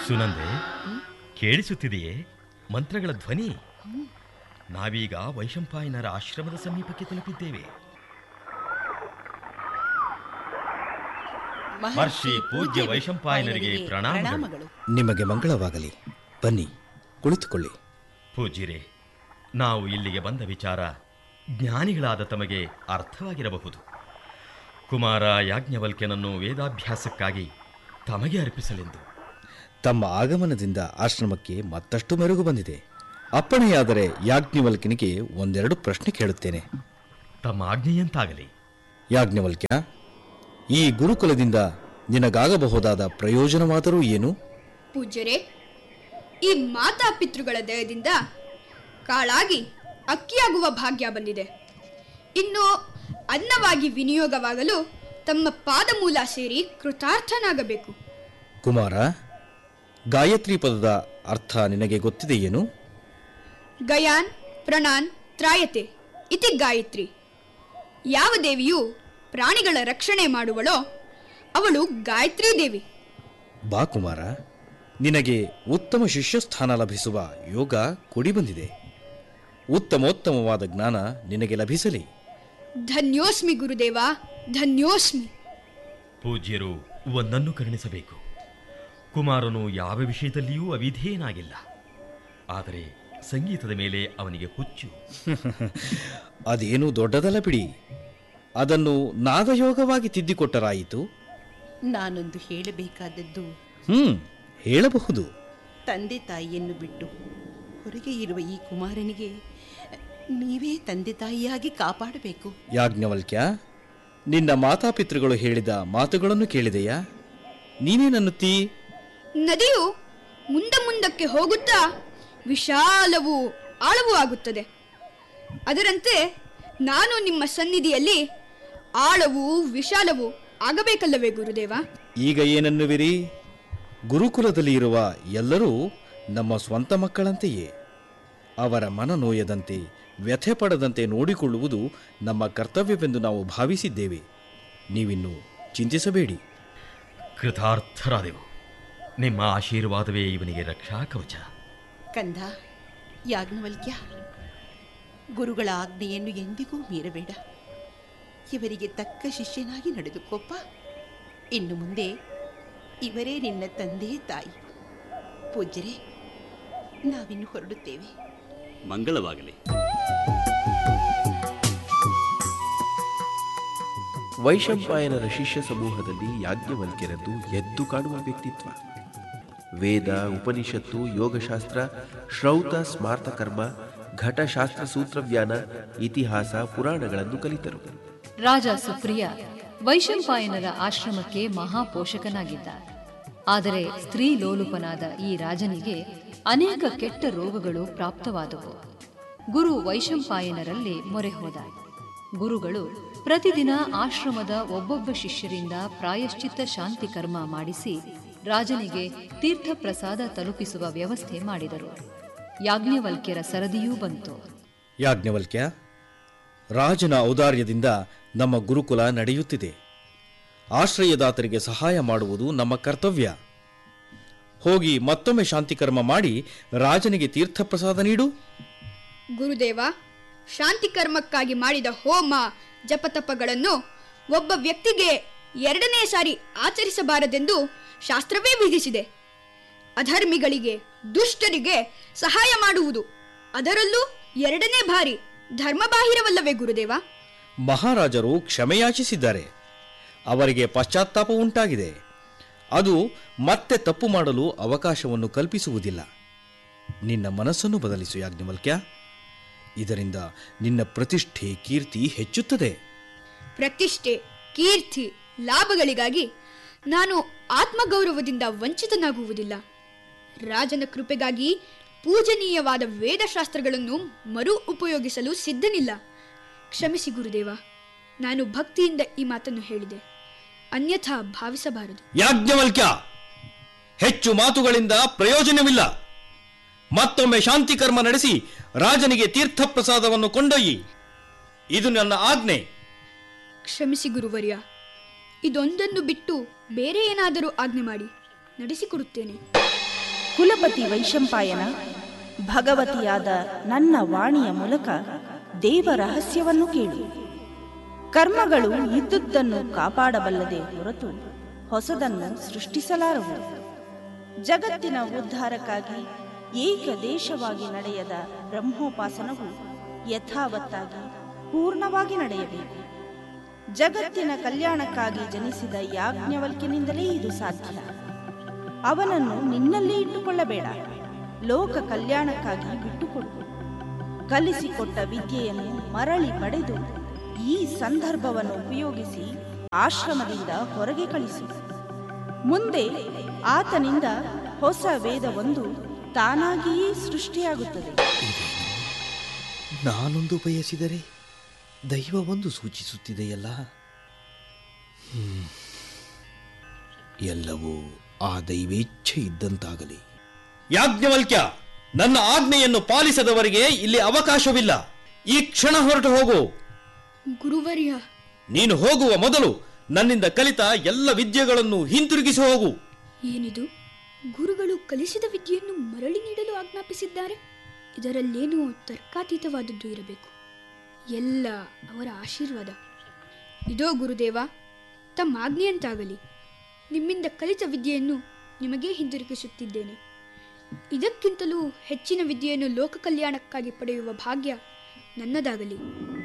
ಸುನಂದೆ ಕೇಳಿಸುತ್ತಿದೆಯೇ ಮಂತ್ರಗಳ ಧ್ವನಿ ನಾವೀಗ ವೈಶಂಪಾಯನರ ಆಶ್ರಮದ ಸಮೀಪಕ್ಕೆ ತಲುಪಿದ್ದೇವೆ ಮಹರ್ಷಿ ಪೂಜ್ಯ ವೈಶಂಪಾಯನರಿಗೆ ಪ್ರಣಾಮಗಳು ನಿಮಗೆ ಮಂಗಳವಾಗಲಿ ಬನ್ನಿ ಕುಳಿತುಕೊಳ್ಳಿ ಪೂಜ್ಯರೇ ನಾವು ಇಲ್ಲಿಗೆ ಬಂದ ವಿಚಾರ ಜ್ಞಾನಿಗಳಾದ ತಮಗೆ ಅರ್ಥವಾಗಿರಬಹುದು ಕುಮಾರ ಯಾಜ್ಞವಲ್ಕ್ಯನನ್ನು ವೇದಾಭ್ಯಾಸಕ್ಕಾಗಿ ತಮಗೆ ಅರ್ಪಿಸಲೆಂದು ತಮ್ಮ ಆಗಮನದಿಂದ ಆಶ್ರಮಕ್ಕೆ ಮತ್ತಷ್ಟು ಮೆರುಗು ಬಂದಿದೆ ಅಪ್ಪಣೆಯಾದರೆ ಯಾಜ್ಞವಲ್ಕ್ಯನಿಗೆ ಒಂದೆರಡು ಪ್ರಶ್ನೆ ಕೇಳುತ್ತೇನೆ ತಮ್ಮ ಆಜ್ಞೆಯಂತಾಗಲಿ ಯಾಜ್ಞವಲ್ಕ್ಯ ಈ ಗುರುಕುಲದಿಂದ ನಿನಗಾಗಬಹುದಾದ ಪ್ರಯೋಜನವಾದರೂ ಏನು ಪೂಜ್ಯರೇ ಈ ಮಾತಾ ಪಿತೃಗಳ ದಯದಿಂದ ಕಾಳಾಗಿ ಅಕ್ಕಿಯಾಗುವ ಭಾಗ್ಯ ಬಂದಿದೆ ಇನ್ನು ಅನ್ನವಾಗಿ ವಿನಿಯೋಗವಾಗಲು ತಮ್ಮ ಪಾದಮೂಲ ಸೇರಿ ಕೃತಾರ್ಥನಾಗಬೇಕು ಕುಮಾರ ಗಾಯತ್ರಿ ಪದದ ಅರ್ಥ ನಿನಗೆ ಗೊತ್ತಿದೆಯೇನು ಗಯಾನ್ ಪ್ರಣಾನ್ ತ್ರಾಯತೆ ಇತಿ ಗಾಯತ್ರಿ ಯಾವ ದೇವಿಯು ಪ್ರಾಣಿಗಳ ರಕ್ಷಣೆ ಮಾಡುವಳೋ ಅವಳು ಗಾಯತ್ರಿ ದೇವಿ ಬಾ ಕುಮಾರ ನಿನಗೆ ಉತ್ತಮ ಶಿಷ್ಯಸ್ಥಾನ ಲಭಿಸುವ ಯೋಗ ಕೂಡಿ ಬಂದಿದೆ ಉತ್ತಮೋತ್ತಮವಾದ ಜ್ಞಾನ ನಿನಗೆ ಲಭಿಸಲಿ ಧನ್ಯೋಸ್ಮಿ ಗುರುದೇವ ಧನ್ಯೋಸ್ಮಿ ಪೂಜ್ಯರು ಒಂದನ್ನು ಕರುಣಿಸಬೇಕು ಕುಮಾರನು ಯಾವ ವಿಷಯದಲ್ಲಿಯೂ ಅವಿಧೇಯನಾಗಿಲ್ಲ ಆದರೆ ಸಂಗೀತದ ಮೇಲೆ ಅವನಿಗೆ ಹುಚ್ಚು ಅದೇನು ದೊಡ್ಡದಲ್ಲ ಬಿಡಿ ಅದನ್ನು ನಾದಯೋಗವಾಗಿ ತಿದ್ದಿಕೊಟ್ಟರಾಯಿತು ನಾನೊಂದು ಹೇಳಬೇಕಾದದ್ದು ಹ್ಮ್ ಹೇಳಬಹುದು ತಂದೆ ತಾಯಿಯನ್ನು ಬಿಟ್ಟು ಹೊರಗೆ ಇರುವ ಈ ಕುಮಾರನಿಗೆ ನೀವೇ ತಂದೆ ತಾಯಿಯಾಗಿ ಕಾಪಾಡಬೇಕು ಯಾಜ್ಞವಲ್ಕ್ಯ ನಿನ್ನ ಮಾತಾಪಿತೃಗಳು ಹೇಳಿದ ಮಾತುಗಳನ್ನು ಕೇಳಿದೆಯಾ ನೀನೇನನ್ನುತ್ತೀ ನದಿಯು ಮುಂದೆ ಮುಂದಕ್ಕೆ ಹೋಗುತ್ತಾ ವಿಶಾಲವೂ ಆಳವೂ ಆಗುತ್ತದೆ ಅದರಂತೆ ನಾನು ನಿಮ್ಮ ಸನ್ನಿಧಿಯಲ್ಲಿ ಆಳವೂ ವಿಶಾಲವೂ ಆಗಬೇಕಲ್ಲವೇ ಗುರುದೇವ ಈಗ ಏನನ್ನುವಿರಿ ಗುರುಕುಲದಲ್ಲಿ ಇರುವ ಎಲ್ಲರೂ ನಮ್ಮ ಸ್ವಂತ ಮಕ್ಕಳಂತೆಯೇ ಅವರ ಮನ ನೋಯದಂತೆ ವ್ಯಥೆ ಪಡದಂತೆ ನೋಡಿಕೊಳ್ಳುವುದು ನಮ್ಮ ಕರ್ತವ್ಯವೆಂದು ನಾವು ಭಾವಿಸಿದ್ದೇವೆ ನೀವಿನ್ನು ಚಿಂತಿಸಬೇಡಿ ಕೃತಾರ್ಥರಾದೆವು ನಿಮ್ಮ ಆಶೀರ್ವಾದವೇ ಇವನಿಗೆ ರಕ್ಷಾ ಕವಚ ಕಂದ ಯಾಜ್ಞವಲ್ಕ್ಯ ಗುರುಗಳ ಆಜ್ಞೆಯನ್ನು ಎಂದಿಗೂ ಮೀರಬೇಡ ಇವರಿಗೆ ತಕ್ಕ ಶಿಷ್ಯನಾಗಿ ನಡೆದುಕೊಪ್ಪ ಇನ್ನು ಮುಂದೆ ಇವರೇ ನಿನ್ನ ತಂದೆ ತಾಯಿ ಪೂಜ್ಯರೇ ನಾವಿನ್ನು ಹೊರಡುತ್ತೇವೆ ಮಂಗಳವಾಗಲಿ ವೈಶಂಪಾಯನರ ಶಿಷ್ಯ ಸಮೂಹದಲ್ಲಿ ಯಾಜ್ಞವಲ್ಕ್ಯರದ್ದು ಎದ್ದು ಕಾಣುವ ವ್ಯಕ್ತಿತ್ವ ವೇದ ಉಪನಿಷತ್ತು ಯೋಗಶಾಸ್ತ್ರ ಶ್ರೌತ ಸ್ಮಾರ್ತ ಕರ್ಮ ಘಟಶಾಸ್ತ್ರ ಸೂತ್ರವ್ಯಾನ ಇತಿಹಾಸ ಪುರಾಣಗಳನ್ನು ಕಲಿತರು ರಾಜ ಸುಪ್ರಿಯ ವೈಶಂಪಾಯನರ ಆಶ್ರಮಕ್ಕೆ ಮಹಾಪೋಷಕನಾಗಿದ್ದ ಆದರೆ ಸ್ತ್ರೀ ಲೋಲುಪನಾದ ಈ ರಾಜನಿಗೆ ಅನೇಕ ಕೆಟ್ಟ ರೋಗಗಳು ಪ್ರಾಪ್ತವಾದವು ಗುರು ವೈಶಂಪಾಯನರಲ್ಲಿ ಮೊರೆ ಹೋದ ಗುರುಗಳು ಪ್ರತಿದಿನ ಆಶ್ರಮದ ಒಬ್ಬೊಬ್ಬ ಶಿಷ್ಯರಿಂದ ಪ್ರಾಯಶ್ಚಿತ್ತ ಶಾಂತಿ ಕರ್ಮ ಮಾಡಿಸಿ ರಾಜನಿಗೆ ತೀರ್ಥ ಪ್ರಸಾದ ತಲುಪಿಸುವ ವ್ಯವಸ್ಥೆ ಮಾಡಿದರು ಯಾಜ್ಞವಲ್ಕ್ಯರ ಸರದಿಯೂ ಬಂತು ಯಾಜ್ಞವಲ್ಕ್ಯ ರಾಜನ ಔದಾರ್ಯದಿಂದ ನಮ್ಮ ಗುರುಕುಲ ನಡೆಯುತ್ತಿದೆ ಆಶ್ರಯದಾತರಿಗೆ ಸಹಾಯ ಮಾಡುವುದು ನಮ್ಮ ಕರ್ತವ್ಯ ಹೋಗಿ ಮತ್ತೊಮ್ಮೆ ಶಾಂತಿಕರ್ಮ ಮಾಡಿ ರಾಜನಿಗೆ ತೀರ್ಥಪ್ರಸಾದ ನೀಡು ಗುರುದೇವ ಶಾಂತಿ ಕರ್ಮಕ್ಕಾಗಿ ಮಾಡಿದ ಹೋಮ ಜಪತಪಗಳನ್ನು ಒಬ್ಬ ವ್ಯಕ್ತಿಗೆ ಎರಡನೇ ಸಾರಿ ಆಚರಿಸಬಾರದೆಂದು ಶಾಸ್ತ್ರವೇ ವಿಧಿಸಿದೆ ಅಧರ್ಮಿಗಳಿಗೆ ದುಷ್ಟರಿಗೆ ಸಹಾಯ ಮಾಡುವುದು ಅದರಲ್ಲೂ ಎರಡನೇ ಬಾರಿ ಧರ್ಮಬಾಹಿರವಲ್ಲವೇ ಗುರುದೇವ ಮಹಾರಾಜರು ಕ್ಷಮೆಯಾಚಿಸಿದ್ದಾರೆ ಅವರಿಗೆ ಪಶ್ಚಾತ್ತಾಪ ಉಂಟಾಗಿದೆ ಅದು ಮತ್ತೆ ತಪ್ಪು ಮಾಡಲು ಅವಕಾಶವನ್ನು ಕಲ್ಪಿಸುವುದಿಲ್ಲ ನಿನ್ನ ಮನಸ್ಸನ್ನು ಬದಲಿಸು ಯಾಜ್ಞವಲ್ಕ್ಯ ಇದರಿಂದ ನಿನ್ನ ಪ್ರತಿಷ್ಠೆ ಕೀರ್ತಿ ಹೆಚ್ಚುತ್ತದೆ ಪ್ರತಿಷ್ಠೆ ಕೀರ್ತಿ ಲಾಭಗಳಿಗಾಗಿ ನಾನು ಆತ್ಮಗೌರವದಿಂದ ವಂಚಿತನಾಗುವುದಿಲ್ಲ ರಾಜನ ಕೃಪೆಗಾಗಿ ಪೂಜನೀಯವಾದ ವೇದಶಾಸ್ತ್ರಗಳನ್ನು ಮರು ಉಪಯೋಗಿಸಲು ಸಿದ್ಧನಿಲ್ಲ ಕ್ಷಮಿಸಿ ಗುರುದೇವ ನಾನು ಭಕ್ತಿಯಿಂದ ಈ ಮಾತನ್ನು ಹೇಳಿದೆ ಅನ್ಯಥಾ ಭಾವಿಸಬಾರದು ಯಾಜ್ಞವಲ್ಕ್ಯ ಹೆಚ್ಚು ಮಾತುಗಳಿಂದ ಪ್ರಯೋಜನವಿಲ್ಲ ಮತ್ತೊಮ್ಮೆ ಶಾಂತಿ ಕರ್ಮ ನಡೆಸಿ ರಾಜನಿಗೆ ತೀರ್ಥಪ್ರಸಾದವನ್ನು ಕೊಂಡೊಯ್ಯಿ ಇದು ನನ್ನ ಆಜ್ಞೆ ಕ್ಷಮಿಸಿ ಗುರುವರ್ಯ ಇದೊಂದನ್ನು ಬಿಟ್ಟು ಬೇರೆ ಏನಾದರೂ ಆಜ್ಞೆ ಮಾಡಿ ನಡೆಸಿಕೊಡುತ್ತೇನೆ ಕುಲಪತಿ ವೈಶಂಪಾಯನ ಭಗವತಿಯಾದ ನನ್ನ ವಾಣಿಯ ಮೂಲಕ ದೇವ ರಹಸ್ಯವನ್ನು ಕೇಳು ಕರ್ಮಗಳು ಇದ್ದುದನ್ನು ಕಾಪಾಡಬಲ್ಲದೆ ಹೊರತು ಹೊಸದನ್ನು ಸೃಷ್ಟಿಸಲಾರವು ಜಗತ್ತಿನ ಉದ್ಧಾರಕ್ಕಾಗಿ ಏಕದೇಶವಾಗಿ ನಡೆಯದ ಬ್ರಹ್ಮೋಪಾಸನವು ಯಥಾವತ್ತಾಗಿ ಪೂರ್ಣವಾಗಿ ನಡೆಯಬೇಕು ಜಗತ್ತಿನ ಕಲ್ಯಾಣಕ್ಕಾಗಿ ಜನಿಸಿದ ಯಾಜ್ಞವಲ್ಕ್ಯನಿಂದಲೇ ಇದು ಸಾಧ್ಯ ಅವನನ್ನು ನಿನ್ನಲ್ಲೇ ಇಟ್ಟುಕೊಳ್ಳಬೇಡ ಲೋಕ ಕಲ್ಯಾಣಕ್ಕಾಗಿ ಬಿಟ್ಟುಕೊಡು ಕಲಿಸಿಕೊಟ್ಟ ವಿದ್ಯೆಯನ್ನು ಮರಳಿ ಪಡೆದು ಈ ಸಂದರ್ಭವನ್ನು ಉಪಯೋಗಿಸಿ ಆಶ್ರಮದಿಂದ ಹೊರಗೆ ಕಳಿಸು ಮುಂದೆ ಆತನಿಂದ ಹೊಸ ವೇದವೊಂದು ತಾನಾಗಿಯೇ ಸೃಷ್ಟಿಯಾಗುತ್ತದೆ ನಾನೊಂದು ಬಯಸಿದರೆ ದೈವವೊಂದು ಸೂಚಿಸುತ್ತಿದೆಯಲ್ಲ ಹ್ಮ್. ಎಲ್ಲವೂ ಆ ದೈವೇಚ್ಛೆ ಇದ್ದಂತಾಗಲಿ ಯಾಜ್ಞವಲ್ಕ್ಯ ನನ್ನ ಆಜ್ಞೆಯನ್ನು ಪಾಲಿಸದವರಿಗೆ ಇಲ್ಲಿ ಅವಕಾಶವಿಲ್ಲ ಈ ಕ್ಷಣ ಹೊರಟು ಹೋಗು ಗುರುವರ್ಯ ನೀನು ಹೋಗುವ ಮೊದಲು ನನ್ನಿಂದ ಕಲಿತ ಎಲ್ಲ ವಿದ್ಯೆಗಳನ್ನು ಹಿಂತಿರುಗಿಸಿ ಹೋಗು ಏನಿದು ಗುರುಗಳು ಕಲಿಸಿದ ವಿದ್ಯೆಯನ್ನು ಮರಳಿ ನೀಡಲು ಆಜ್ಞಾಪಿಸಿದ್ದಾರೆ ಇದರಲ್ಲೇನೋ ತರ್ಕಾತೀತವಾದದ್ದು ಇರಬೇಕು ಎಲ್ಲ ಅವರ ಆಶೀರ್ವಾದ ಇದೋ ಗುರುದೇವ ತಮ್ಮ ಆಜ್ಞೆಯಂತಾಗಲಿ ನಿಮ್ಮಿಂದ ಕಲಿತ ವಿದ್ಯೆಯನ್ನು ನಿಮಗೇ ಹಿಂದಿರುಗಿಸುತ್ತಿದ್ದೇನೆ ಇದಕ್ಕಿಂತಲೂ ಹೆಚ್ಚಿನ ವಿದ್ಯೆಯನ್ನು ಲೋಕ ಕಲ್ಯಾಣಕ್ಕಾಗಿ ಪಡೆಯುವ ಭಾಗ್ಯ ನನ್ನದಾಗಲಿ